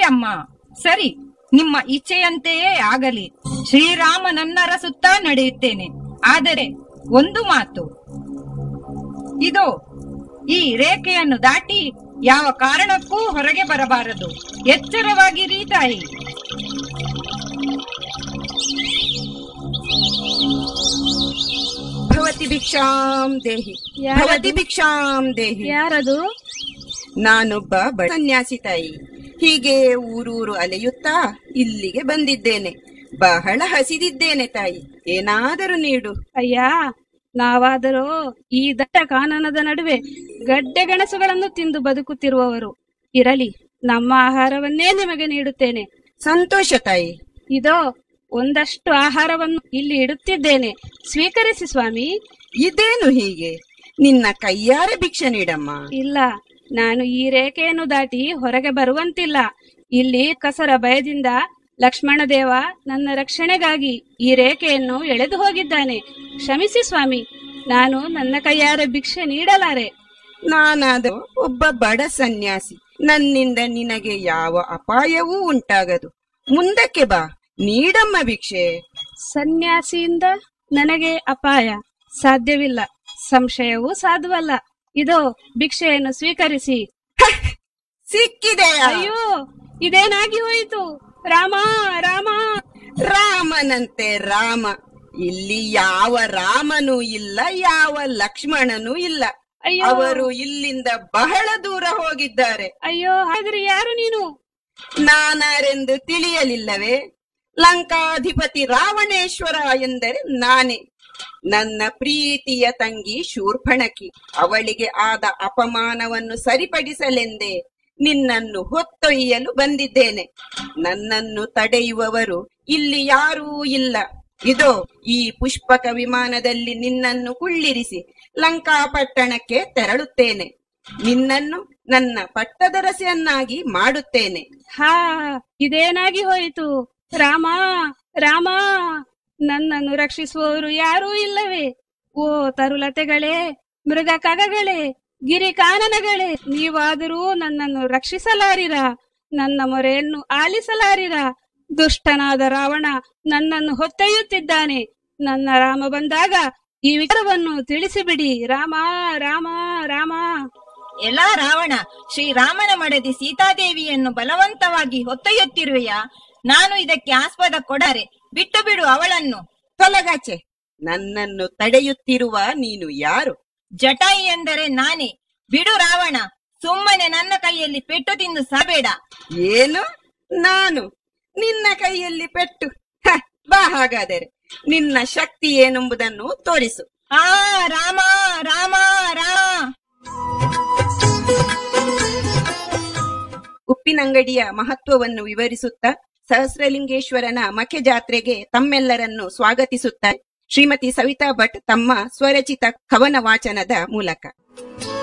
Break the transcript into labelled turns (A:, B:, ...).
A: ಅಮ್ಮ ಸರಿ ನಿಮ್ಮ ಇಚ್ಛೆಯಂತೆಯೇ ಆಗಲಿ ಶ್ರೀರಾಮನನ್ನರ ಸುತ್ತ ನಡೆಯುತ್ತೇನೆ ಆದರೆ ಒಂದು ಮಾತು ಇದು ಈ ರೇಖೆಯನ್ನು ದಾಟಿ ಯಾವ ಕಾರಣಕ್ಕೂ ಹೊರಗೆ ಬರಬಾರದು ಎಚ್ಚರವಾಗಿರಿ ತಾಯಿ
B: ಭವತಿ ಭಿಕ್ಷಾಂ ದೇಹಿ
C: ಯಾರದು?
B: ಭವತಿ ಭಿಕ್ಷಾಂ ದೇಹಿ
C: ಯಾರದು
B: ನಾನೊಬ್ಬ ಬಡ ಸನ್ಯಾಸಿ ತಾಯಿ ಹೀಗೆ ಊರೂರು ಅಲೆಯುತ್ತಾ ಇಲ್ಲಿಗೆ ಬಂದಿದ್ದೇನೆ ಬಹಳ ಹಸಿದಿದ್ದೇನೆ ತಾಯಿ ಏನಾದರೂ ನೀಡು
C: ಅಯ್ಯ ನಾವಾದರೂ ಈ ದಟ್ಟ ಕಾನನದ ನಡುವೆ ಗಡ್ಡೆ ಗೆಣಸುಗಳನ್ನು ತಿಂದು ಬದುಕುತ್ತಿರುವವರು ಇರಲಿ ನಮ್ಮ ಆಹಾರವನ್ನೇ ನಿಮಗೆ ನೀಡುತ್ತೇನೆ
B: ಸಂತೋಷ ತಾಯಿ
C: ಇದೋ ಒಂದಷ್ಟು ಆಹಾರವನ್ನು ಇಲ್ಲಿ ಇಡುತ್ತಿದ್ದೇನೆ ಸ್ವೀಕರಿಸಿ ಸ್ವಾಮಿ
B: ಇದೇನು ಹೀಗೆ ನಿನ್ನ ಕೈಯಾರೆ ಭಿಕ್ಷೆ ನೀಡಮ್ಮ
C: ಇಲ್ಲ ನಾನು ಈ ರೇಖೆಯನ್ನು ದಾಟಿ ಹೊರಗೆ ಬರುವಂತಿಲ್ಲ ಇಲ್ಲಿ ಕಸರ ಭಯದಿಂದ ಲಕ್ಷ್ಮಣದೇವ ನನ್ನ ರಕ್ಷಣೆಗಾಗಿ ಈ ರೇಖೆಯನ್ನು ಎಳೆದು ಹೋಗಿದ್ದಾನೆ ಕ್ಷಮಿಸಿ ಸ್ವಾಮಿ ನಾನು ನನ್ನ ಕೈಯಾರೆ ಭಿಕ್ಷೆ ನೀಡಲಾರೆ
B: ನಾನಾದ ಒಬ್ಬ ಬಡ ಸನ್ಯಾಸಿ ನನ್ನಿಂದ ನಿನಗೆ ಯಾವ ಅಪಾಯವೂ ಉಂಟಾಗದು ಮುಂದಕ್ಕೆ ಬಾ ನೀಡಮ್ಮ ಭಿಕ್ಷೆ
C: ಸನ್ಯಾಸಿಯಿಂದ ನನಗೆ ಅಪಾಯ ಸಾಧ್ಯವಿಲ್ಲ ಸಂಶಯವೂ ಸಾಧುವಲ್ಲ ಇದೋ ಭಿಕ್ಷೆಯನ್ನು ಸ್ವೀಕರಿಸಿ
B: ಸಿಕ್ಕಿದೆಯಾ
C: ಅಯ್ಯೋ ಇದೇನಾಗಿ ಹೋಯಿತು ರಾಮ ರಾಮ
B: ರಾಮನಂತೆ ರಾಮ ಇಲ್ಲಿ ಯಾವ ರಾಮನೂ ಇಲ್ಲ ಯಾವ ಲಕ್ಷ್ಮಣನೂ ಇಲ್ಲ
C: ಅಯ್ಯೋ
B: ಅವರು ಇಲ್ಲಿಂದ ಬಹಳ ದೂರ ಹೋಗಿದ್ದಾರೆ
C: ಅಯ್ಯೋ ಹಾಗಾದ್ರೆ ಯಾರು ನೀನು
B: ನಾನಾರೆಂದು ತಿಳಿಯಲಿಲ್ಲವೇ ಲಂಕಾಧಿಪತಿ ರಾವಣೇಶ್ವರ ಎಂದರೆ ನಾನೇ ನನ್ನ ಪ್ರೀತಿಯ ತಂಗಿ ಶೂರ್ಪಣಕಿ ಅವಳಿಗೆ ಆದ ಅಪಮಾನವನ್ನು ಸರಿಪಡಿಸಲೆಂದೇ ನಿನ್ನನ್ನು ಹೊತ್ತೊಯ್ಯಲು ಬಂದಿದ್ದೇನೆ ನನ್ನನ್ನು ತಡೆಯುವವರು ಇಲ್ಲಿ ಯಾರೂ ಇಲ್ಲ ಇದೋ ಈ ಪುಷ್ಪಕ ವಿಮಾನದಲ್ಲಿ ನಿನ್ನನ್ನು ಕುಳ್ಳಿರಿಸಿ ಲಂಕಾಪಟ್ಟಣಕ್ಕೆ ತೆರಳುತ್ತೇನೆ ನಿನ್ನನ್ನು ನನ್ನ ಪಟ್ಟದರಸೆಯನ್ನಾಗಿ ಮಾಡುತ್ತೇನೆ
C: ಹಾ ಇದೇನಾಗಿ ಹೋಯಿತು ರಾಮ ರಾಮ ನನ್ನನ್ನು ರಕ್ಷಿಸುವವರು ಯಾರೂ ಇಲ್ಲವೇ ಓ ತರುಲತೆಗಳೇ ಮೃಗ ಕಗಗಳೇ ಗಿರಿ ಕಾನನಗಳೇ ನೀವಾದರೂ ನನ್ನನ್ನು ರಕ್ಷಿಸಲಾರಿರ ನನ್ನ ಮೊರೆಯನ್ನು ಆಲಿಸಲಾರಿರ ದುಷ್ಟನಾದ ರಾವಣ ನನ್ನನ್ನು ಹೊತ್ತೊಯ್ಯುತ್ತಿದ್ದಾನೆ ನನ್ನ ರಾಮ ಬಂದಾಗ ಈ ವಿಚಾರವನ್ನು ತಿಳಿಸಿಬಿಡಿ ರಾಮ ರಾಮ ರಾಮ
A: ಎಲ್ಲ ರಾವಣ ಶ್ರೀರಾಮನ ಮಡದಿ ಸೀತಾದೇವಿಯನ್ನು ಬಲವಂತವಾಗಿ ಹೊತ್ತೊಯ್ಯುತ್ತಿರುವೆಯಾ ನಾನು ಇದಕ್ಕೆ ಆಸ್ಪದ ಕೊಡರೆ ಬಿಟ್ಟು ಬಿಡು ಅವಳನ್ನು
B: ತೊಲಗಾಚೆ ನನ್ನನ್ನು ತಡೆಯುತ್ತಿರುವ ನೀನು ಯಾರು
A: ಜಟಾಯಿ ಎಂದರೆ ನಾನೇ ಬಿಡು ರಾವಣ ಸುಮ್ಮನೆ ನನ್ನ ಕೈಯಲ್ಲಿ ಪೆಟ್ಟು ತಿಂದು ಸಾಬೇಡ
B: ಏನು ನಾನು ನಿನ್ನ ಕೈಯಲ್ಲಿ ಪೆಟ್ಟು ಹ, ಬಾ ಹಾಗಾದರೆ ನಿನ್ನ ಶಕ್ತಿ ಏನೆಂಬುದನ್ನು ತೋರಿಸು
A: ಆ ರಾಮ ರಾಮ ರಾಮ
B: ಉಪ್ಪಿನಂಗಡಿಯ ಮಹತ್ವವನ್ನು ವಿವರಿಸುತ್ತಾ ಸಹಸ್ರಲಿಂಗೇಶ್ವರನ ಮಖೆ ಜಾತ್ರೆಗೆ ತಮ್ಮೆಲ್ಲರನ್ನು ಸ್ವಾಗತಿಸುತ್ತಾರೆ ಶ್ರೀಮತಿ ಸವಿತಾ ಭಟ್ ತಮ್ಮ ಸ್ವರಚಿತ ಕವನ ವಾಚನದ ಮೂಲಕ